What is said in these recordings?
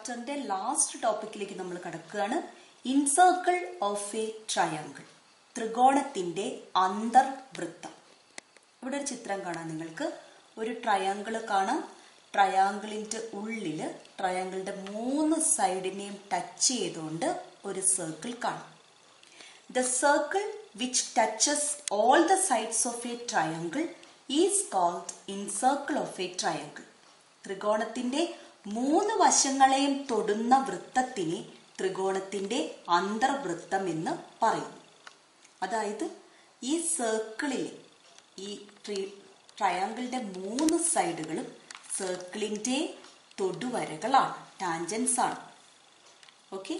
ചാപ്റ്ററിന്റെ last ടോപ്പിക്കിലേക്ക് നമ്മൾ കടക്കുകയാണ് incircle of a triangle ത്രികോണത്തിന്റെ അന്തർവൃത്തം ഇവിടെ ഒരു ചിത്രം കാണാം നിങ്ങൾക്ക് ഒരു ട്രയാങ്കിൾ കാണാം ട്രയാങ്കിളിന്റെ ഉള്ളില് ട്രയാങ്കിളിന്റെ മൂന്ന് സൈഡിനെയും ടച്ച് ചെയ്തുകൊണ്ട് ഒരു സർക്കിൾ കാണാം The circle which touches all the sides of a triangle is called incircle of a triangle. ത്രികോണത്തിന്റെ മൂന്ന് വശങ്ങളെയും തൊടുന്ന വൃത്തത്തിനെ ത്രികോണത്തിന്റെ അന്തർവൃത്തം എന്ന് പറയുന്നു അതായത് ഈ സർക്കിളിൽ ഈ ട്രയാങ്കിളിന്റെ മൂന്ന് സൈഡുകളും സർക്കിളിന്റെ തൊടുവരകളാണ് ടാൻജൻസ് ആണ് okay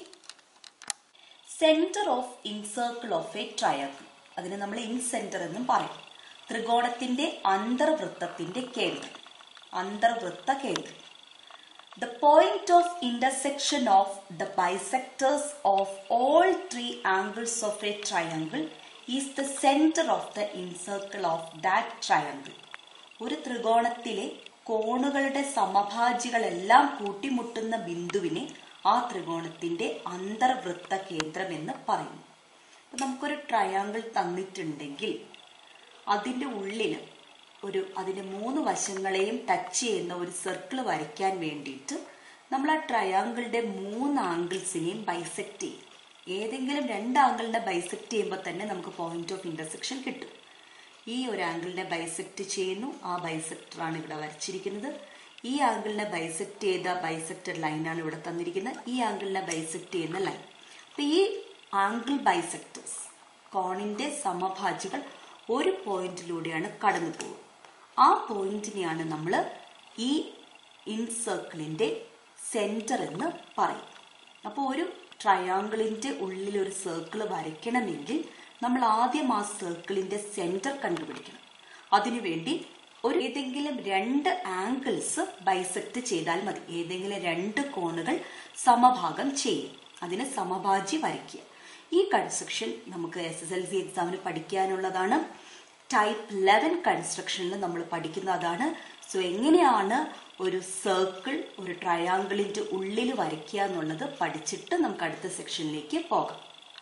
centre of incircle of a triangle അതിന് നമ്മൾ ഇൻ സെന്റർ എന്നും പറയും ത്രികോണത്തിന്റെ അന്തർവൃത്തത്തിന്റെ കേന്ദ്രം അന്തർവൃത്ത കേന്ദ്രം the point of intersection of the bisectors of all three angles of a triangle is the centre of the incircle of that triangle ഒരു ത്രികോണത്തിലെ കോണുകളുടെ സമഭാജികളെല്ലാം കൂട്ടിമുട്ടുന്ന ബിന്ദുവിനെ ആ ത്രികോണത്തിന്റെ അന്തർവൃത്ത കേന്ദ്രം എന്ന് പറയുന്നു അപ്പൊ നമുക്കൊരു ട്രയാങ്കിൾ തന്നിട്ടുണ്ടെങ്കിൽ അതിന്റെ ഉള്ളില് ഒരു അതിന്റെ മൂന്ന് വശങ്ങളെയും ടച്ച് ചെയ്യുന്ന ഒരു സർക്കിൾ വരയ്ക്കാൻ വേണ്ടിയിട്ട് നമ്മൾ ആ ട്രയാങ്കിളിന്റെ മൂന്ന് ആംഗിൾസിനെയും ബൈസെക്ട് ചെയ്യും ഏതെങ്കിലും രണ്ട് ആംഗിളിനെ ബൈസെക്ട് ചെയ്യുമ്പോൾ തന്നെ നമുക്ക് പോയിന്റ് ഓഫ് ഇന്റർസെക്ഷൻ കിട്ടും ഈ ഒരു ആംഗിളിനെ ബൈസെക്ട് ചെയ്യുന്നു ആ ബൈസെക്ടറാണ് ഇവിടെ വരച്ചിരിക്കുന്നത് ഈ ആംഗിളിനെ ബൈസെക്ട് ചെയ്ത ബൈസെക്റ്റഡ് ലൈനാണ് ഇവിടെ തന്നിരിക്കുന്നത് ഈ ആംഗിളിനെ ബൈസെക്ട് ചെയ്യുന്ന ലൈൻ അപ്പൊ ഈ ആംഗിൾ ബൈസെക്ടേഴ്സ് കോണിന്റെ സമഭാജികൾ ഒരു പോയിന്റിലൂടെയാണ് കടന്നു പോകുക ആ പോയിന്റിനെയാണ് നമ്മൾ ഈ ഇൻസർക്കിളിന്റെ സെന്റർ എന്ന് പറയും അപ്പോൾ ഒരു ട്രയാങ്കിളിന്റെ ഉള്ളിൽ ഒരു സർക്കിൾ വരയ്ക്കണമെങ്കിൽ നമ്മൾ ആദ്യം ആ സർക്കിളിന്റെ സെന്റർ കണ്ടുപിടിക്കണം അതിനുവേണ്ടി ഒരു ഏതെങ്കിലും രണ്ട് ആംഗിൾസ് ബൈസെക്ട് ചെയ്താൽ മതി ഏതെങ്കിലും രണ്ട് കോണുകൾ സമഭാഗം ചെയ്യും അതിന് സമഭാജി വരയ്ക്കുക ഈ കൺസ്ട്രക്ഷൻ നമുക്ക് എസ് എസ് എൽ സി എക്സാമിന് പഠിക്കാനുള്ളതാണ് ടൈപ്പ് ലെവൻ കൺസ്ട്രക്ഷനിൽ നമ്മൾ പഠിക്കുന്നതാണ് സോ എങ്ങനെയാണ് ഒരു സർക്കിൾ ഒരു ട്രയാങ്കിളിന്റെ ഉള്ളിൽ വരയ്ക്കുക എന്നുള്ളത് പഠിച്ചിട്ട് നമുക്ക് അടുത്ത സെക്ഷനിലേക്ക് പോകാം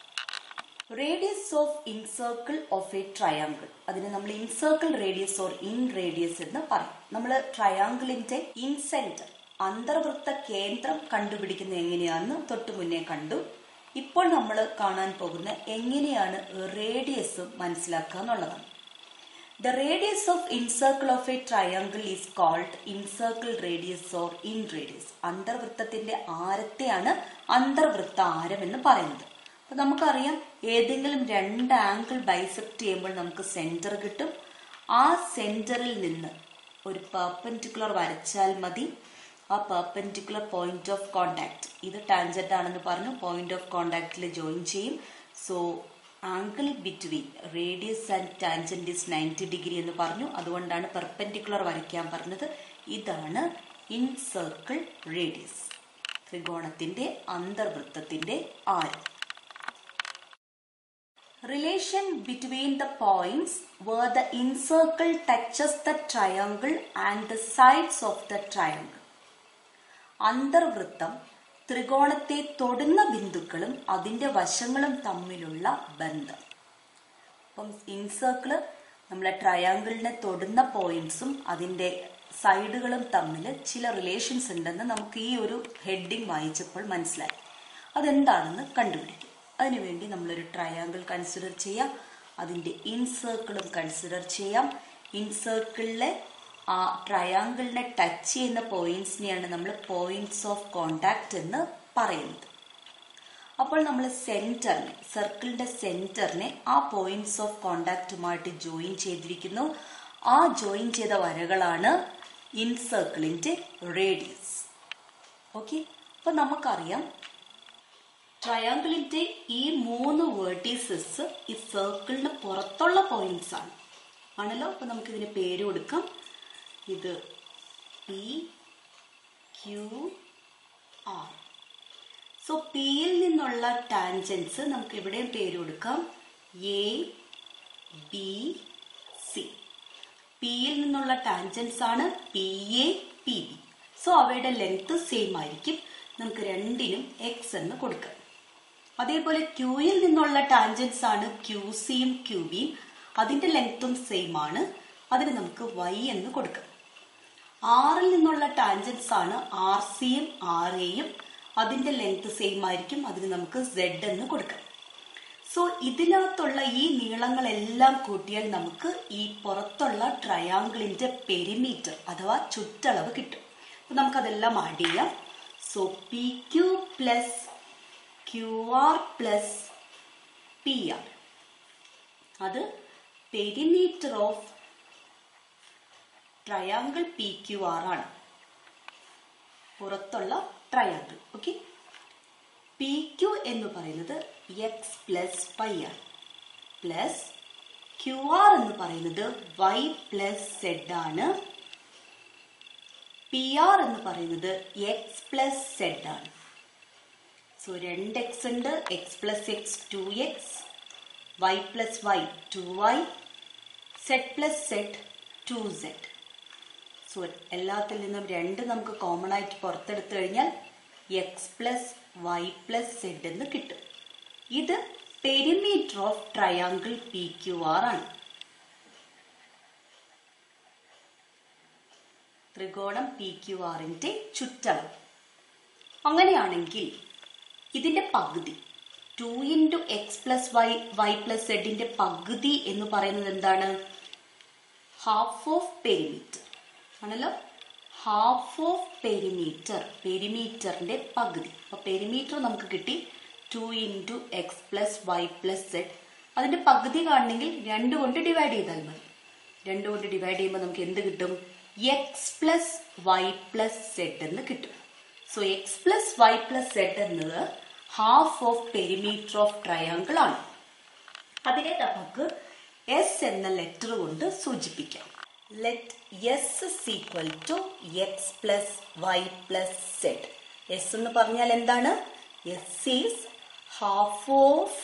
radius of incircle of a triangle അതിന് നമ്മൾ incircle radius or in radius എന്ന് പറയും നമ്മൾ ട്രയാങ്കിളിന്റെ ഇൻ സെന്റർ അന്തർവൃത്ത കേന്ദ്രം കണ്ടുപിടിക്കുന്നത് എങ്ങനെയാണെന്ന് തൊട്ടു മുന്നേ കണ്ടു ഇപ്പോൾ നമ്മൾ കാണാൻ പോകുന്ന എങ്ങനെയാണ് റേഡിയസ് മനസ്സിലാക്കുക എന്നുള്ളതാണ് the radius of incircle of a triangle is called incircle radius or in radius അന്തർവൃത്തത്തിന്റെ ആരത്തെയാണ് അന്തർവൃത്ത ആരം എന്ന് പറയുന്നത് അപ്പൊ നമുക്കറിയാം ഏതെങ്കിലും രണ്ട് ആംഗിൾ ബൈസെക്ട് ചെയ്യുമ്പോൾ നമുക്ക് സെന്റർ കിട്ടും ആ സെന്ററിൽ നിന്ന് ഒരു പെർപെൻഡിക്കുലർ വരച്ചാൽ മതി ആ പെർപെൻഡിക്കുലർ പോയിന്റ് ഓഫ് കോണ്ടാക്ട് ഇത് ടാൻജന്റ് ആണെന്ന് പറഞ്ഞു പോയിന്റ് ഓഫ് കോണ്ടാക്റ്റിൽ ജോയിൻ ചെയ്യും so angle between radius and tangent is ninety degree എന്ന് പറഞ്ഞു അതുകൊണ്ടാണ് പെർപെൻഡിക്കുലർ വരയ്ക്കാൻ പറഞ്ഞത് ഇതാണ് ഇൻ സർക്കിൾ റേഡിയസ് ത്രികോണത്തിന്റെ അന്തർവൃത്തത്തിന്റെ ആരം relation between the points where the incircle touches the triangle and the sides of the triangle. അന്തർവൃത്തം ത്രികോണത്തെ തൊടുന്ന ബിന്ദുക്കളും അതിന്റെ വശങ്ങളും തമ്മിലുള്ള ബന്ധം അപ്പം ഇൻസർക്കിള് നമ്മളെ ട്രയാങ്കിളിനെ തൊടുന്ന പോയിന്റ്സും അതിന്റെ സൈഡുകളും തമ്മിൽ ചില റിലേഷൻസ് ഉണ്ടെന്ന് നമുക്ക് ഈ ഒരു ഹെഡിങ് വായിച്ചപ്പോൾ മനസ്സിലായി അതെന്താണെന്ന് കണ്ടുപിടിക്കും അതിനുവേണ്ടി നമ്മളൊരു ട്രയാങ്കിൾ കൺസിഡർ ചെയ്യാം അതിൻ്റെ ഇൻസർക്കിളും കൺസിഡർ ചെയ്യാം ഇൻസർക്കിളിലെ ആ ട്രയാങ്കിളിനെ ടച്ച് ചെയ്യുന്ന പോയിന്റ്സിനെയാണ് നമ്മൾ പോയിന്റ്സ് ഓഫ് കോണ്ടാക്ട് എന്ന് പറയുന്നത് അപ്പോൾ നമ്മൾ സെന്ററിനെ സർക്കിളിന്റെ സെന്ററിനെ ആ പോയിന്റ്സ് ഓഫ് കോണ്ടാക്റ്റുമായിട്ട് ജോയിൻ ചെയ്തിരിക്കുന്നു ആ ജോയിൻ ചെയ്ത വരകളാണ് ഇൻസർക്കിളിന്റെ റേഡിയസ് ഓക്കെ അപ്പൊ നമുക്കറിയാം ട്രയാങ്കിളിന്റെ ഈ മൂന്ന് വേർട്ടീസസ് ഈ സർക്കിളിന് പുറത്തുള്ള പോയിന്റ്സ് ആണ് ആണല്ലോ അപ്പൊ നമുക്ക് ഇതിന് പേര് കൊടുക്കാം ഇത് പി ക്യു ആർ സോ പിയിൽ നിന്നുള്ള ടാൻജൻസ് നമുക്ക് ഇവിടെയും പേര് കൊടുക്കാം എ ബി സി പിയിൽ നിന്നുള്ള ടാൻജൻസ് ആണ് P A P B so അവയുടെ ലെങ്ത് സെയിം ആയിരിക്കും നമുക്ക് രണ്ടിനും എക്സ് എന്ന് കൊടുക്കാം അതേപോലെ ക്യൂയിൽ നിന്നുള്ള ടാൻജൻസ് ആണ് ക്യൂ സിയും ക്യൂ ബിയും അതിന്റെ ലെങ്ത്തും സെയിം ആണ് അതിന് നമുക്ക് വൈ എന്ന് കൊടുക്കാം ആറിൽ നിന്നുള്ള ടാൻജൻസ് ആണ് ആർ സിയും ആർ എയും അതിന്റെ ലെങ്ത് സെയിം ആയിരിക്കും അതിന് നമുക്ക് സെഡ് എന്ന് കൊടുക്കാം സോ ഇതിനകത്തുള്ള ഈ നീളങ്ങളെല്ലാം കൂട്ടിയാൽ നമുക്ക് ഈ പുറത്തുള്ള ട്രയാങ്കിളിന്റെ പെരിമീറ്റർ അഥവാ ചുറ്റളവ് കിട്ടും അപ്പൊ നമുക്കതെല്ലാം ആഡ് ചെയ്യാം so P Q plus Q R plus P R അത് perimeter of triangle P Q R ആണ് പുറത്തുള്ള ട്രയാങ്കിൾ ഓക്കെ പി ക്യു എന്ന് പറയുന്നത് എക്സ് പ്ലസ് വൈ ആണ് പ്ലസ് ക്യു ആർ എന്ന് പറയുന്നത് വൈ പ്ലസ് സെഡ് ആണ് പി ആർ എന്ന് പറയുന്നത് എക്സ് പ്ലസ് സെഡ് ആണ് സോ രണ്ട് എക്സ് ഉണ്ട് X plus X two X Y plus Y two Y Z plus Z to Z so എല്ലാത്തിൽ നിന്നും രണ്ട് നമുക്ക് കോമൺ ആയിട്ട് പുറത്തെടുത്തു കഴിഞ്ഞാൽ X plus Y plus Z എന്ന് കിട്ടും ഇത് perimeter of triangle P Q R ആണ് ത്രികോണം പി ക്യു ആറിന്റെ ചുറ്റളവ് അങ്ങനെയാണെങ്കിൽ ഇതിന്റെ പകുതി two into X plus Y Y plus സെഡിന്റെ പകുതി എന്ന് പറയുന്നത് എന്താണ് ഹാഫ് ഓഫ് പെരിമീറ്റർ ആണല്ലോ ഹാഫ് ഓഫ് പെരിമീറ്റർ പെരിമീറ്ററിന്റെ പകുതി അപ്പൊ പെരിമീറ്റർ നമുക്ക് കിട്ടി two into X plus Y plus Z അതിന്റെ പകുതി കാണണമെങ്കിൽ രണ്ട് കൊണ്ട് ഡിവൈഡ് ചെയ്താൽ മതി രണ്ട് കൊണ്ട് ഡിവൈഡ് ചെയ്യുമ്പോൾ നമുക്ക് എന്ത് കിട്ടും X plus Y plus Z എന്ന് കിട്ടും so X plus Y plus Z എന്നത് half of perimeter of triangle ആണ് അതിനെ നമുക്ക് എസ് എന്ന ലെറ്റർ കൊണ്ട് സൂചിപ്പിക്കാം let S is equal to X plus Y plus Z S എന്ന് പറഞ്ഞാൽ എന്താണ് S is half of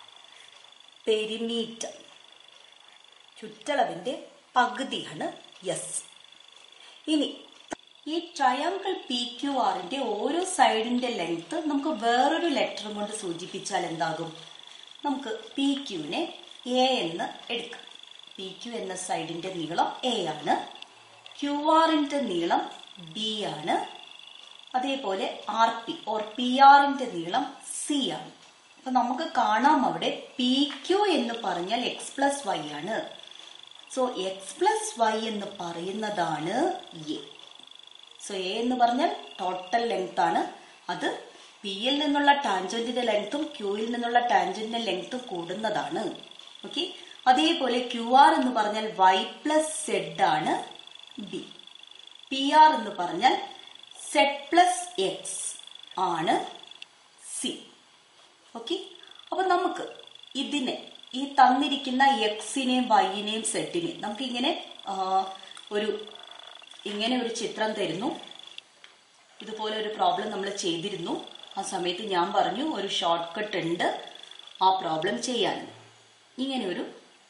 perimeter ചുറ്റളവിന്റെ പകുതിയാണ് എസ് ഇനി ഈ ട്രയാങ്കിൾ പി ക്യു ആറിന്റെ ഓരോ സൈഡിന്റെ ലെങ്ത് നമുക്ക് വേറൊരു ലെറ്റർ കൊണ്ട് സൂചിപ്പിച്ചാൽ എന്താകും നമുക്ക് പി ക്യുവിനെ എ എന്ന് എടുക്കാം പി ക്യു എന്ന സൈഡിന്റെ നീളം എ ആണ് ക്യു ആറിന്റെ നീളം ബി ആണ് അതേപോലെ ആർ പി ഓർ പി ആറിന്റെ നീളം സി ആണ് അപ്പൊ നമുക്ക് കാണാം അവിടെ പി ക്യു എന്ന് പറഞ്ഞാൽ എക്സ് പ്ലസ് വൈ ആണ് സോ എക്സ് പ്ലസ് വൈ എന്ന് പറയുന്നതാണ് എ സോ എ എന്ന് പറഞ്ഞാൽ ടോട്ടൽ ലെങ്ത് ആണ് അത് പി യിൽ നിന്നുള്ള ടാൻജന്റിന്റെ ലെങ്ത്തും ക്യൂയിൽ നിന്നുള്ള ടാൻജന്റിന്റെ ലെങ്ത്തും കൂടുന്നതാണ് ഓക്കെ അതേപോലെ ക്യു ആർ എന്ന് പറഞ്ഞാൽ വൈ പ്ലസ് സെഡ് ആണ് ബി പി ആർ എന്ന് പറഞ്ഞാൽ സെഡ് പ്ലസ് എക്സ് ആണ് സി ഓക്കെ അപ്പൊ നമുക്ക് ഇതിനെ ഈ തന്നിരിക്കുന്ന എക്സിനെയും വൈനെയും സെഡിനെയും നമുക്ക് ഇങ്ങനെ ഒരു ഇങ്ങനെ ഒരു ചിത്രം തരുന്നു ഇതുപോലെ ഒരു പ്രോബ്ലം നമ്മൾ ചെയ്തിരുന്നു ആ സമയത്ത് ഞാൻ പറഞ്ഞു ഒരു ഷോർട്ട് കട്ട് ഉണ്ട് ആ പ്രോബ്ലം ചെയ്യാൻ ഇങ്ങനെ ഒരു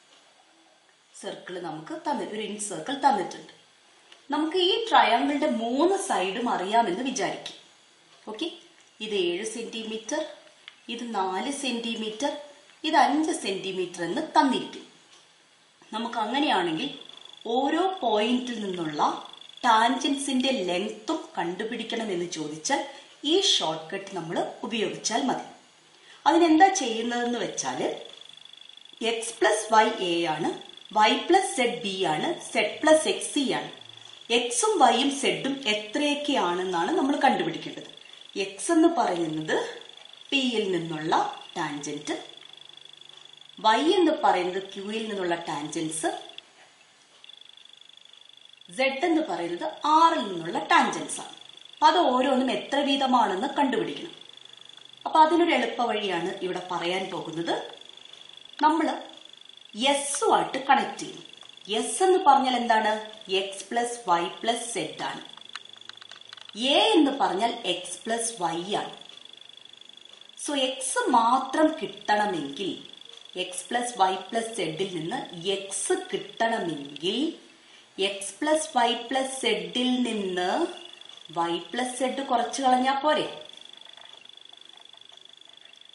സർക്കിൾ നമുക്ക് തന്നി ഒരു ഇൻ സർക്കിൾ തന്നിട്ടുണ്ട് നമുക്ക് ഈ ട്രയാങ്കിളിന്റെ മൂന്ന് സൈഡും അറിയാമെന്ന് വിചാരിക്കും ഓക്കെ ഇത് ഏഴ് സെന്റിമീറ്റർ ഇത് നാല് സെന്റിമീറ്റർ ഇത് അഞ്ച് സെന്റിമീറ്റർ എന്ന് തന്നിരിക്കും നമുക്ക് അങ്ങനെയാണെങ്കിൽ ഓരോ പോയിന്റിൽ നിന്നുള്ള ടാൻജൻസിന്റെ ലെങ്ത്തും കണ്ടുപിടിക്കണം എന്ന് ചോദിച്ചാൽ ഈ ഷോർട്ട് കട്ട് നമ്മൾ ഉപയോഗിച്ചാൽ മതി അതിനെന്താ ചെയ്യുന്നതെന്ന് വെച്ചാൽ എക്സ് പ്ലസ് വൈ എ ആണ് വൈ പ്ലസ് സെഡ് ബി ആണ് സെഡ് പ്ലസ് എക്സ് സി ആണ് എക്സും വൈയും സെഡും എത്രയൊക്കെയാണെന്നാണ് നമ്മൾ കണ്ടുപിടിക്കേണ്ടത് എക്സ് എന്ന് പറയുന്നത് പിയിൽ നിന്നുള്ള ടാൻജന്റ് വൈ എന്ന് പറയുന്നത് ക്യൂയിൽ നിന്നുള്ള ടാൻജൻസ് സെഡ് എന്ന് പറയുന്നത് ആറിൽ നിന്നുള്ള ടാൻജൻസ് ആണ് അപ്പൊ അത് ഓരോന്നും എത്ര വീതമാണെന്ന് കണ്ടുപിടിക്കണം അപ്പൊ അതിനൊരു എളുപ്പ വഴിയാണ് ഇവിടെ പറയാൻ പോകുന്നത് നമ്മൾ എസ്സുമായിട്ട് കണക്ട് ചെയ്യും എസ് എന്ന് പറഞ്ഞാൽ എന്താണ് X plus Y plus Z ആണ് എ എന്ന് പറഞ്ഞാൽ എക്സ് പ്ലസ് വൈ ആണ് സോ എക്സ് മാത്രം കിട്ടണമെങ്കിൽ എക്സ് പ്ലസ് വൈ പ്ലസ് സെഡിൽ നിന്ന് എക്സ് കിട്ടണമെങ്കിൽ എക്സ് പ്ലസ് വൈ പ്ലസ് സെഡിൽ നിന്ന് വൈ പ്ലസ് സെഡ് കുറച്ച് കളഞ്ഞാൽ പോരെ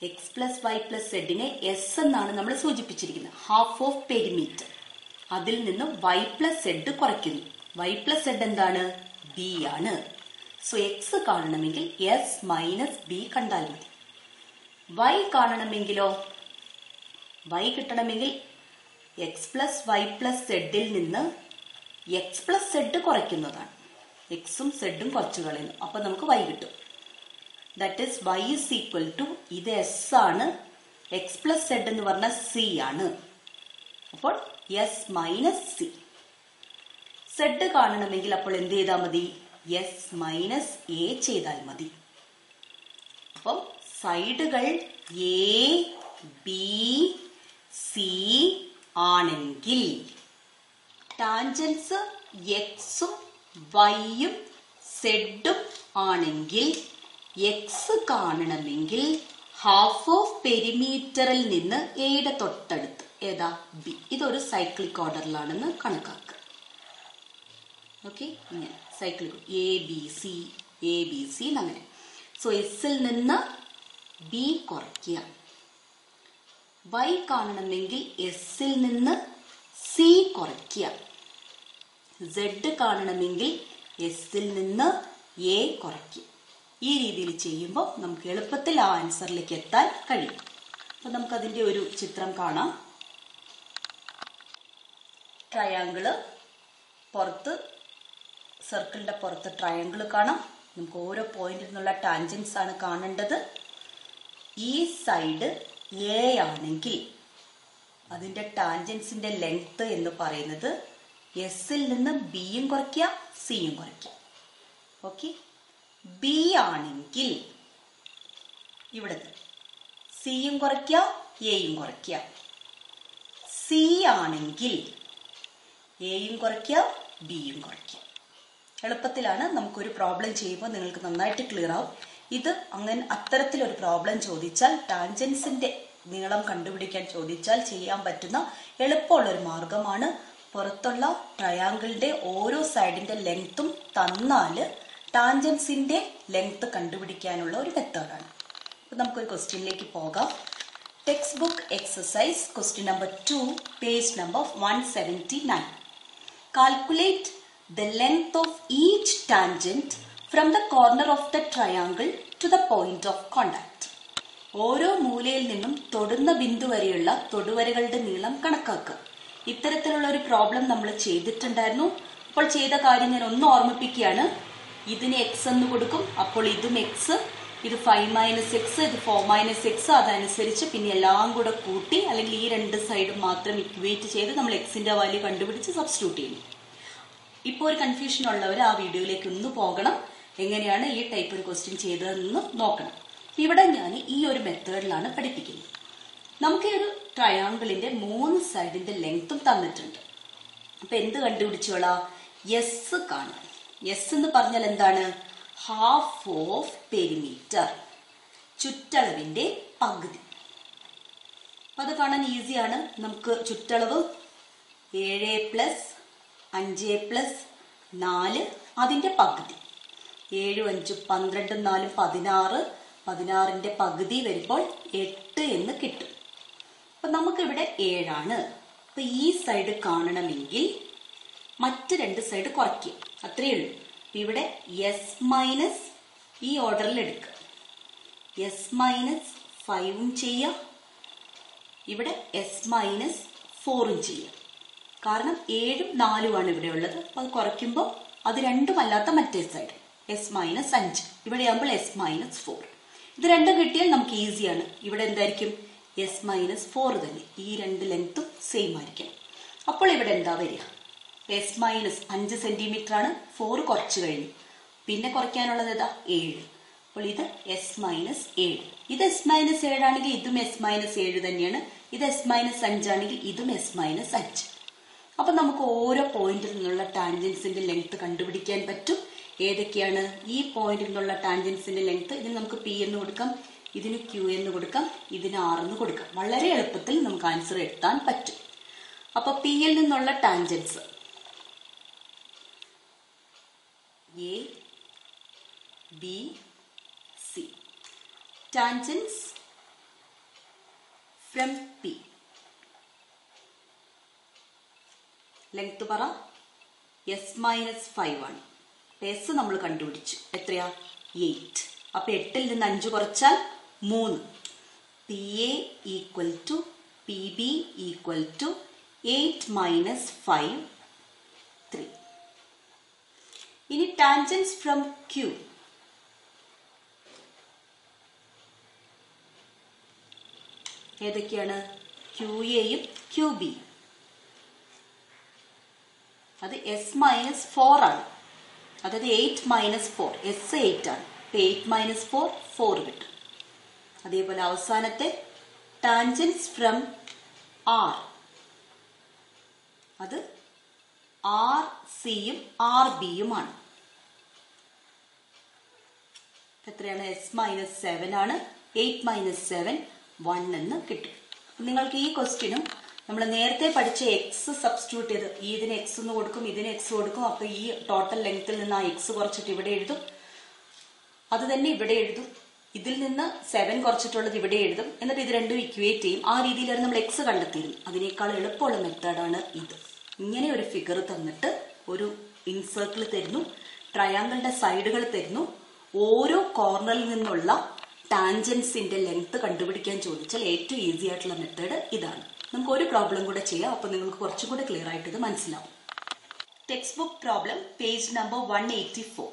എക്സ് പ്ലസ് വൈ പ്ലസ് സെഡിനെ എസ് എന്നാണ് നമ്മൾ സൂചിപ്പിച്ചിരിക്കുന്നത് ഹാഫ് ഓഫ് പെരിമീറ്റർ അതിൽ നിന്ന് വൈ പ്ലസ് സെഡ് കുറയ്ക്കുന്നു വൈ പ്ലസ് സെഡ് എന്താണ് ബി ആണ് സോ എക്സ് കാണണമെങ്കിൽ എസ് മൈനസ് ബി കണ്ടാൽ മതി വൈ കാണണമെങ്കിലോ വൈ കിട്ടണമെങ്കിൽ എക്സ് പ്ലസ് വൈ പ്ലസ് സെഡിൽ നിന്ന് എക്സ് പ്ലസ് സെഡ് കുറയ്ക്കുന്നതാണ് എക്സും സെഡും കുറച്ച് കളയുന്നു അപ്പൊ നമുക്ക് വൈ കിട്ടും that is Y is equal to ഇത് എസ് ആണ് എക്സ് പ്ലസ് സെഡ് എന്ന് പറഞ്ഞാൽ സി ആണ് അപ്പോൾ എസ് മൈനസ് സി സെഡ് കാണണമെങ്കിൽ അപ്പോൾ എന്ത് ചെയ്താൽ മതി എസ് മൈനസ് എ ചെയ്താൽ മതി അപ്പം സൈഡുകൾ എ ബി സി ആണെങ്കിൽ ടാൻജൻസ് എക്സും വൈയും സെഡും ആണെങ്കിൽ എക്സ് കാണണമെങ്കിൽ ഹാഫ് ഓഫ് പെരിമീറ്ററിൽ നിന്ന് എയുടെ തൊട്ടടുത്ത് ഏതാ ബി ഇതൊരു സൈക്ലിക് ഓർഡറിലാണെന്ന് കണക്കാക്കുക ഓക്കെ ഇങ്ങനെ cyclic A B C A B C അങ്ങനെ സോ എസിൽ നിന്ന് ബി കുറയ്ക്കുക വൈ കാണണമെങ്കിൽ എസിൽ നിന്ന് സി കുറയ്ക്കുക സെഡ് കാണണമെങ്കിൽ എസിൽ നിന്ന് എ കുറയ്ക്കുക ഈ രീതിയിൽ ചെയ്യുമ്പോൾ നമുക്ക് എളുപ്പത്തിൽ ആ ആൻസറിലേക്ക് എത്താൻ കഴിയും അപ്പൊ നമുക്ക് അതിന്റെ ഒരു ചിത്രം കാണാം ട്രയാങ്കിള് പുറത്ത് സർക്കിളിന്റെ പുറത്ത് ട്രയാങ്കിൾ കാണാം നമുക്ക് ഓരോ പോയിന്റിൽ നിന്നുള്ള ടാൻജൻസ് ആണ് കാണേണ്ടത് ഈ സൈഡ് എ ആണെങ്കിൽ അതിന്റെ ടാൻജൻസിന്റെ ലെങ്ത് എന്ന് പറയുന്നത് എസിൽ നിന്ന് ബിയും കുറയ്ക്കുക സിയും കുറയ്ക്കുക ഓക്കെ ബി ആണെങ്കിൽ ഇവിടെ സിയും കുറയ്ക്കുക എയും കുറയ്ക്കുക സി ആണെങ്കിൽ എയും കുറയ്ക്കുക ബിയും കുറയ്ക്കുക എളുപ്പത്തിലാണ് നമുക്കൊരു പ്രോബ്ലം ചെയ്യുമ്പോൾ നിങ്ങൾക്ക് നന്നായിട്ട് ക്ലിയർ ആവും ഇത് അങ്ങനെ അത്തരത്തിലൊരു പ്രോബ്ലം ചോദിച്ചാൽ ടാൻജൻസിന്റെ നീളം കണ്ടുപിടിക്കാൻ ചോദിച്ചാൽ ചെയ്യാൻ പറ്റുന്ന എളുപ്പമുള്ള ഒരു മാർഗമാണ് പുറത്തുള്ള ട്രയാങ്കിളിന്റെ ഓരോ സൈഡിന്റെ ലെങ്ത്തും തന്നാല് ടാൻജൻസിന്റെ ലെങ്ത് കണ്ടുപിടിക്കാനുള്ള ഒരു മെത്തേഡാണ് അപ്പൊ നമുക്കൊരു ക്വസ്റ്റ്യനിലേക്ക് പോകാം textbook exercise question number two page number one seventy nine calculate the length of each tangent from the corner of the triangle to the point of contact. ഓരോ മൂലയിൽ നിന്നും തൊടുന്ന ബിന്ദു വരെയുള്ള തൊടുവരകളുടെ നീളം കണക്കാക്കുക ഇത്തരത്തിലുള്ള ഒരു പ്രോബ്ലം നമ്മൾ ചെയ്തിട്ടുണ്ടായിരുന്നു അപ്പോൾ ചെയ്ത കാര്യം ഞാൻ ഒന്ന് ഓർമ്മിപ്പിക്കുകയാണ് ഇതിന് എക്സ് എന്ന് കൊടുക്കും അപ്പോൾ ഇതും എക്സ് ഇത് ഫൈവ് മൈനസ് എക്സ് ഇത് ഫോർ മൈനസ് എക്സ് അതനുസരിച്ച് പിന്നെ എല്ലാം കൂടെ കൂട്ടി അല്ലെങ്കിൽ ഈ രണ്ട് സൈഡും മാത്രം ഇക്വേറ്റ് ചെയ്ത് നമ്മൾ എക്സിന്റെ വാല്യൂ കണ്ടുപിടിച്ച് സബ്സ്റ്റിറ്റ്യൂട്ട് ചെയ്യുന്നു ഇപ്പോൾ ഒരു കൺഫ്യൂഷൻ ഉള്ളവർ ആ വീഡിയോയിലേക്ക് ഒന്ന് പോകണം എങ്ങനെയാണ് ഈ ടൈപ്പ് ഒരു ക്വസ്റ്റ്യൻ ചെയ്തതെന്ന് നോക്കണം ഇവിടെ ഞാൻ ഈ ഒരു മെത്തേഡിലാണ് പഠിപ്പിക്കുന്നത് നമുക്ക് ഈ ഒരു ട്രയാങ്കിളിന്റെ മൂന്ന് സൈഡിന്റെ ലെങ്ത്തും തന്നിട്ടുണ്ട് അപ്പൊ എന്ത് കണ്ടുപിടിച്ചോളാം എസ് കാണാം എസ് എന്ന് പറഞ്ഞാൽ എന്താണ് ഹാഫ് ഓഫ് പെരിമീറ്റർ ചുറ്റളവിന്റെ പകുതി അപ്പൊ അത് കാണാൻ ഈസിയാണ് നമുക്ക് ചുറ്റളവ് ഏഴ് പ്ലസ് അഞ്ച് പ്ലസ് നാല് അതിന്റെ പകുതി ഏഴും അഞ്ചും പന്ത്രണ്ടും നാലും പതിനാറ് പതിനാറിന്റെ പകുതി വരുമ്പോൾ എട്ട് എന്ന് കിട്ടും അപ്പൊ നമുക്കിവിടെ ഏഴാണ് അപ്പൊ ഈ സൈഡ് കാണണമെങ്കിൽ മറ്റ് രണ്ട് സൈഡ് കുറയ്ക്കുക അത്രയേ ഉള്ളൂ അപ്പൊ ഇവിടെ എസ് മൈനസ് ഈ ഓർഡറിൽ എടുക്കുക എസ് മൈനസ് ഫൈവും ചെയ്യാം ഇവിടെ എസ് മൈനസ് ഫോറും ചെയ്യാം കാരണം ഏഴും നാലുമാണ് ഇവിടെ ഉള്ളത് അപ്പൊ അത് കുറയ്ക്കുമ്പോൾ അത് രണ്ടും അല്ലാത്ത മറ്റേ സൈഡ് എസ് മൈനസ് അഞ്ച് ഇവിടെ ആകുമ്പോൾ എസ് മൈനസ് ഫോർ ഇത് രണ്ടും കിട്ടിയാൽ നമുക്ക് ഈസിയാണ് ഇവിടെ എന്തായിരിക്കും എസ് മൈനസ് ഫോർ തന്നെ ഈ രണ്ട് ലെങ്ത്തും സെയിം ആയിരിക്കണം അപ്പോൾ ഇവിടെ എന്താ വരിക എസ് മൈനസ് അഞ്ച് സെന്റിമീറ്റർ ആണ് ഫോർ കുറച്ച് കഴിഞ്ഞു പിന്നെ കുറയ്ക്കാനുള്ളത് ഏതാ ഏഴ് അപ്പോൾ ഇത് എസ് മൈനസ് ഏഴ് ഇത് എസ് മൈനസ് ഏഴാണെങ്കിൽ ഇതും എസ് മൈനസ് ഏഴ് തന്നെയാണ് ഇത് എസ് മൈനസ് അഞ്ചാണെങ്കിൽ ഇതും എസ് മൈനസ് അഞ്ച് അപ്പൊ നമുക്ക് ഓരോ പോയിന്റിൽ നിന്നുള്ള ടാൻജൻസിന്റെ ലെങ്ത് കണ്ടുപിടിക്കാൻ പറ്റും ഏതൊക്കെയാണ് ഈ പോയിന്റിൽ നിന്നുള്ള ടാൻജൻസിന്റെ ലെങ്ത് ഇതിന് നമുക്ക് പി എന്ന് കൊടുക്കാം ഇതിന് ക്യൂ എന്ന് കൊടുക്കാം ഇതിന് ആർ എന്ന് കൊടുക്കാം വളരെ എളുപ്പത്തിൽ നമുക്ക് ആൻസർ എത്താൻ പറ്റും അപ്പൊ പിയിൽ നിന്നുള്ള tangents A B C tangents from P length പറ എസ് മൈനസ് ഫൈവ് ആണ് എസ് നമ്മൾ കണ്ടുപിടിച്ചു എത്രയാ എയ്റ്റ് അപ്പൊ എട്ടിൽ നിന്ന് അഞ്ച് കുറച്ചാൽ മൂന്ന് P A equal to P B equal to eight minus five three ഇനി ടാൻജൻസ് ഫ്രം ക്യൂ ഏതൊക്കെയാണ് ക്യു എയും ക്യു ബി അത് എസ് മൈനസ് ഫോർ ആണ് അതായത് eight minus four S eight ആണ് എയ്റ്റ് മൈനസ് ഫോർ ഫോർ കിട്ടും അതേപോലെ അവസാനത്തെ ടാൻജൻസ് ഫ്രം ആർ അത് ആർ സിയും ആർ ബിയുമാണ് എത്രയാണ് എസ് മൈനസ് സെവൻ ആണ് എയ്റ്റ് മൈനസ് സെവൻ വൺ എന്ന് കിട്ടും നിങ്ങൾക്ക് ഈ ക്വസ്റ്റ്യനും നമ്മൾ നേരത്തെ പഠിച്ച എക്സ് സബ്സ്റ്റിറ്റ്യൂട്ട് ചെയ്ത് ഈ ഇതിന് എക്സ് എന്ന് കൊടുക്കും ഇതിന് എക്സ് കൊടുക്കും അപ്പൊ ഈ ടോട്ടൽ ലെങ്ത്തിൽ നിന്ന് ആ എക്സ് കുറച്ചിട്ട് ഇവിടെ എഴുതും അത് തന്നെ ഇവിടെ എഴുതും ഇതിൽ നിന്ന് സെവൻ കുറച്ചിട്ടുള്ളത് ഇവിടെ എഴുതും എന്നിട്ട് ഇത് രണ്ടും ഇക്വേറ്റ് ചെയ്യും ആ രീതിയിലാണ് നമ്മൾ എക്സ് കണ്ടെത്തിയിരുന്നു അതിനേക്കാൾ എളുപ്പമുള്ള മെത്തേഡാണ് ഇത് ഇങ്ങനെ ഒരു ഫിഗർ തന്നിട്ട് ഒരു ഇൻസർക്കിൾ തരുന്നു ട്രയാങ്കിളിന്റെ സൈഡുകൾ തരുന്നു ഓരോ കോർണറിൽ നിന്നുള്ള ടാൻജൻസിന്റെ ലെങ്ത് കണ്ടുപിടിക്കാൻ ചോദിച്ചാൽ ഏറ്റവും ഈസി ആയിട്ടുള്ള മെത്തേഡ് ഇതാണ് നമുക്ക് ഒരു പ്രോബ്ലം കൂടെ ചെയ്യാം അപ്പൊ നിങ്ങൾക്ക് കുറച്ചും കൂടെ ക്ലിയർ ആയിട്ട് ഇത് മനസ്സിലാവും textbook problem page number one eighty four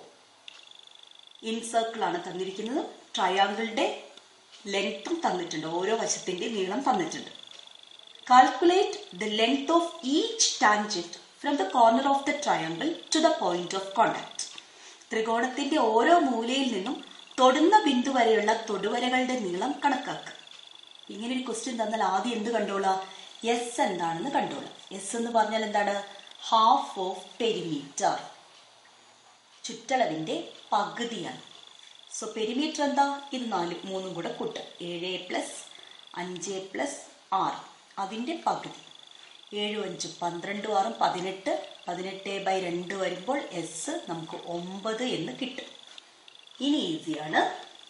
incircle ആണ് തന്നിരിക്കുന്നത് ട്രയാങ്കിളിന്റെ ലെങ്ത്തും തന്നിട്ടുണ്ട് ഓരോ വശത്തിന്റെ നീളം തന്നിട്ടുണ്ട് calculate the length of each tangent from the corner of the triangle to the point of contact ത്രികോണത്തിന്റെ ഓരോ മൂലയിൽ നിന്നും തൊടുന്ന ബിന്ദു വരെയുള്ള തൊടുവരകളുടെ നീളം കണക്കാക്കുക ഇങ്ങനെ ഒരു ക്വസ്റ്റ്യൻ തന്നാൽ ആദ്യം എന്ത് കണ്ടോളാം എസ് എന്താണെന്ന് കണ്ടോളാം എസ് എന്ന് പറഞ്ഞാൽ എന്താണ് ഹാഫ് ഓഫ് പെരിമീറ്റർ ചുറ്റളവിന്റെ പകുതിയാണ് സോ പെരിമീറ്റർ എന്താ ഇത് നാല് മൂന്നും കൂടെ കൂട്ടുക ഏഴ് പ്ലസ് അഞ്ച് പ്ലസ് ആറ് അതിന്റെ പകുതി ഏഴും അഞ്ചും പന്ത്രണ്ടും ആറും പതിനെട്ട് പതിനെട്ട് ബൈ രണ്ട് വരുമ്പോൾ എസ് നമുക്ക് ഒമ്പത് എന്ന് കിട്ടും ഇനി ഈസിയാണ്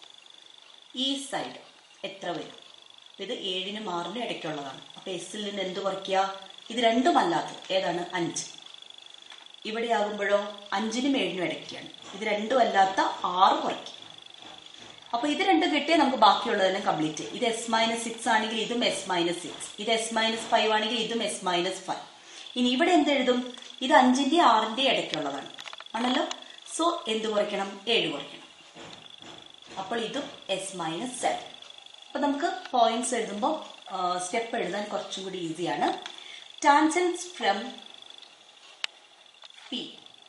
ഈ സൈഡ് എത്ര വരും ഇത് ഏഴിനും ആറിനും ഇടയ്ക്കുള്ളതാണ് അപ്പൊ എസ്സിൽ നിന്ന് എന്ത് കുറയ്ക്കുക ഇത് രണ്ടുമല്ലാത്തത് ഏതാണ് അഞ്ച് ഇവിടെ ആകുമ്പോഴോ അഞ്ചിനും ഏഴിനും ഇടയ്ക്കാണ് ഇത് രണ്ടും അല്ലാത്ത ആറ് കുറയ്ക്കും അപ്പൊ ഇത് രണ്ടും കിട്ടിയാൽ നമുക്ക് ബാക്കിയുള്ളതെല്ലാം കംപ്ലീറ്റ് ഇത് എസ് മൈനസ് സിക്സ് ആണെങ്കിൽ ഇതും എസ് മൈനസ് സിക്സ് ഇത് എസ് മൈനസ് ഫൈവ് ആണെങ്കിൽ ഇതും എസ് മൈനസ് ഫൈവ് ഇനി ഇവിടെ എന്ത് എഴുതും ഇത് അഞ്ചിന്റെ ആറിന്റെ ഇടയ്ക്കുള്ളതാണ് ആണല്ലോ സോ എന്ത് കുറയ്ക്കണം ഏഴ് കുറയ്ക്കണം അപ്പോൾ ഇതും എസ് മൈനസ് സെവൻ അപ്പൊ നമുക്ക് പോയിന്റ്സ് എഴുതുമ്പോൾ സ്റ്റെപ്പ് എഴുതാൻ കുറച്ചും കൂടി ഈസിയാണ് ടാൻസൻസ് ഫ്രം പി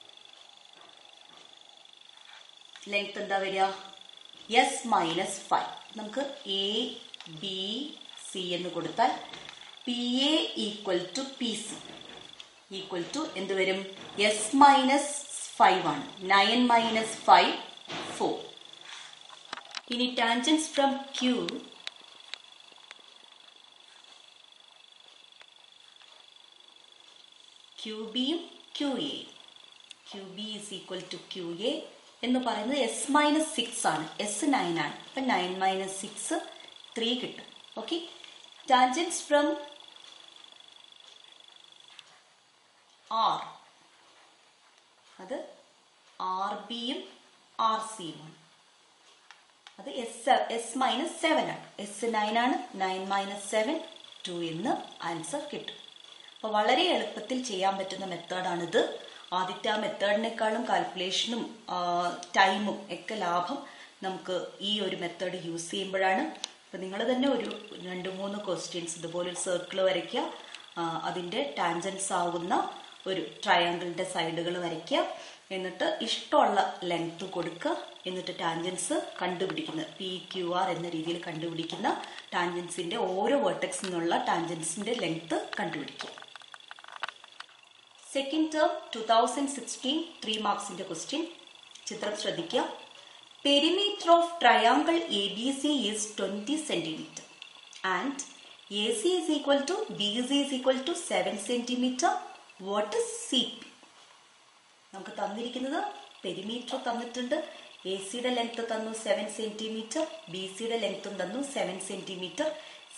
ലെങ്ത് എന്താ വരിക എസ് മൈനസ് ഫൈവ് നമുക്ക് എ ബി സി എന്ന് കൊടുത്താൽ P A equal to P C equal to എന്ത് വരും എസ് മൈനസ് ഫൈവ് ആണ് നയൻ മൈനസ് ഫൈവ് ഫോർ ഇനി ടാൻജൻസ് ഫ്രം ക്യൂ ക്യൂ ബിയും ക്യൂ എയും Q B is equal to Q A എന്ന് പറയുന്നത് എസ് മൈനസ് സിക്സ് ആണ് എസ് നയൻ ആണ് അപ്പൊ നയൻ മൈനസ് സിക്സ് ത്രീ കിട്ടും ഓക്കെ ടാൻജൻസ് ഫ്രം ആർ അത് ആർ ബിയും ആർ സിയുമാണ് അത് എസ് എസ് മൈനസ് സെവൻ ആണ് എസ് നയൻ ആണ് നയൻ മൈനസ് സെവൻ ടു എന്ന് ആൻസർ കിട്ടും അപ്പൊ വളരെ എളുപ്പത്തിൽ ചെയ്യാൻ പറ്റുന്ന മെത്തേഡാണിത് ആദ്യത്തെ ആ മെത്തേഡിനേക്കാളും കാൽക്കുലേഷനും ടൈമും ഒക്കെ ലാഭം നമുക്ക് ഈ ഒരു മെത്തേഡ് യൂസ് ചെയ്യുമ്പോഴാണ് അപ്പൊ നിങ്ങൾ തന്നെ ഒരു രണ്ട് മൂന്ന് ക്വസ്റ്റ്യൻസ് ഇതുപോലെ ഒരു സർക്കിൾ വരയ്ക്കുക ആ, അതിന്റെ ടാൻജൻസ് ആവുന്ന ഒരു ട്രയാങ്കിളിന്റെ സൈഡുകൾ വരയ്ക്കുക എന്നിട്ട് ഇഷ്ടമുള്ള ലെങ്ത് കൊടുക്കുക എന്നിട്ട് ടാൻജൻസ് കണ്ടുപിടിക്കുന്ന പി ക്യു ആർ എന്ന രീതിയിൽ കണ്ടുപിടിക്കുന്ന ടാൻജൻസിന്റെ ഓരോ വേർട്ടെക്സിൽ നിന്നുള്ള ടാൻജൻസിന്റെ ലെങ്ത് കണ്ടുപിടിക്കുക second term two thousand sixteen three മാർക്സിന്റെ ക്വസ്റ്റ്യൻ ചിത്രം ശ്രദ്ധിക്കുക perimeter of triangle A B C is twenty centimetre and A C is equal to B C is equal to seven centimetre what is C P നമുക്ക് തന്നിരിക്കുന്നത് perimeter തന്നിട്ടുണ്ട് A സിയുടെ length തന്നു seven centimetre B സിയുടെ ലെങ്ത്തും തന്നു seven centimetre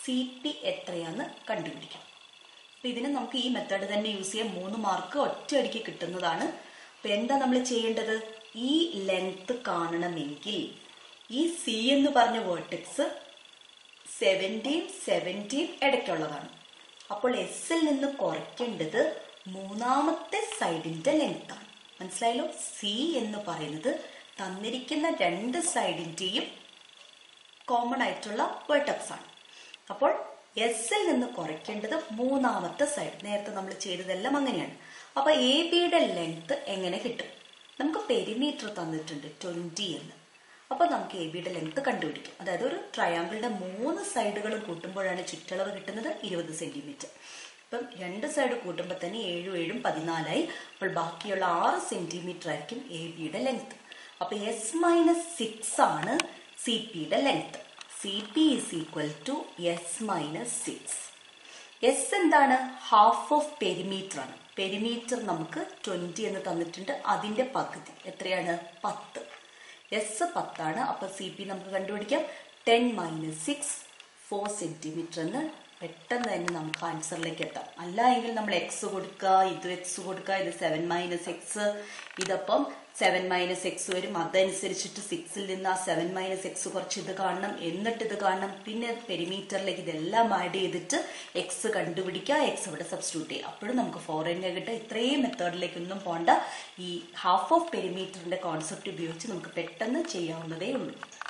C P എത്രയാന്ന് കണ്ടുപിടിക്കാം അപ്പൊ ഇതിന് നമുക്ക് ഈ മെത്തേഡ് തന്നെ യൂസ് ചെയ്യാം മൂന്ന് മാർക്ക് ഒറ്റയടിക്ക് കിട്ടുന്നതാണ് അപ്പൊ എന്താ നമ്മൾ ചെയ്യേണ്ടത് ഈ ലെങ്ത് കാണണമെങ്കിൽ ഈ സി എന്ന് പറഞ്ഞ വേർട്ടെക്സ് സെവൻറ്റീൻ സെവൻറ്റീൻ ഇടയ്ക്കുള്ളതാണ് അപ്പോൾ എസിൽ നിന്ന് കുറയ്ക്കേണ്ടത് മൂന്നാമത്തെ സൈഡിന്റെ ലെങ്ത് ആണ് മനസ്സിലായല്ലോ സി എന്ന് പറയുന്നത് തന്നിരിക്കുന്ന രണ്ട് സൈഡിന്റെയും കോമൺ ആയിട്ടുള്ള വേർട്ടക്സ് ആണ് അപ്പോൾ എസിൽ നിന്ന് കുറയ്ക്കേണ്ടത് മൂന്നാമത്തെ സൈഡ് നേരത്തെ നമ്മൾ ചെയ്തതെല്ലാം അങ്ങനെയാണ് അപ്പൊ എ ബിയുടെ ലെങ്ത് എങ്ങനെ കിട്ടും നമുക്ക് പെരിമീറ്റർ തന്നിട്ടുണ്ട് ട്വന്റി എന്ന് അപ്പൊ നമുക്ക് എ ബിയുടെ ലെങ്ത് കണ്ടുപിടിക്കും അതായത് ഒരു ട്രയാങ്കിളിന്റെ മൂന്ന് സൈഡുകളും കൂട്ടുമ്പോഴാണ് ചുറ്റളവ് കിട്ടുന്നത് ഇരുപത് സെന്റിമീറ്റർ ഇപ്പം രണ്ട് സൈഡ് കൂട്ടുമ്പോൾ തന്നെ ഏഴും ഏഴും പതിനാലായി അപ്പോൾ ബാക്കിയുള്ള ആറ് സെന്റിമീറ്റർ ആയിരിക്കും എ ബിയുടെ ലെങ്ത് അപ്പൊ എസ് മൈനസ് സിക്സ് ആണ് സി പിയുടെ length C P is equal to S minus six S എന്താണ് ഹാഫ് ഓഫ് പെരിമീറ്റർ ആണ് പെരിമീറ്റർ നമുക്ക് ട്വന്റി എന്ന് തന്നിട്ടുണ്ട് അതിന്റെ പകുതി എത്രയാണ് പത്ത് എസ് പത്താണ് അപ്പൊ സി പി നമുക്ക് കണ്ടുപിടിക്കാം ten minus six four centimetre എന്ന് പെട്ടെന്ന് തന്നെ നമുക്ക് ആൻസറിലേക്ക് എത്താം അല്ല എങ്കിൽ നമ്മൾ എക്സ് കൊടുക്കുക ഇത് എക്സ് കൊടുക്കുക ഇത് സെവൻ മൈനസ് എക്സ് ഇതപ്പം സെവൻ മൈനസ് എക്സ് വരും അതനുസരിച്ചിട്ട് സിക്സിൽ നിന്ന് ആ സെവൻ മൈനസ് എക്സ് കുറച്ച് ഇത് കാണണം എന്നിട്ട് ഇത് കാണണം പിന്നെ പെരിമീറ്ററിലേക്ക് ഇതെല്ലാം ആഡ് ചെയ്തിട്ട് എക്സ് കണ്ടുപിടിക്കുക എക്സ് ഇവിടെ സബ്സ്റ്റിറ്റ്യൂട്ട് ചെയ്യുക അപ്പോഴും നമുക്ക് ഫോർ തന്നെ കിട്ടുക ഇത്രയും മെത്തേഡിലേക്കൊന്നും പോണ്ട ഈ ഹാഫ് ഓഫ് പെരിമീറ്ററിന്റെ കോൺസെപ്റ്റ് ഉപയോഗിച്ച് നമുക്ക് പെട്ടെന്ന് ചെയ്യാവുന്നതേ ഉള്ളൂ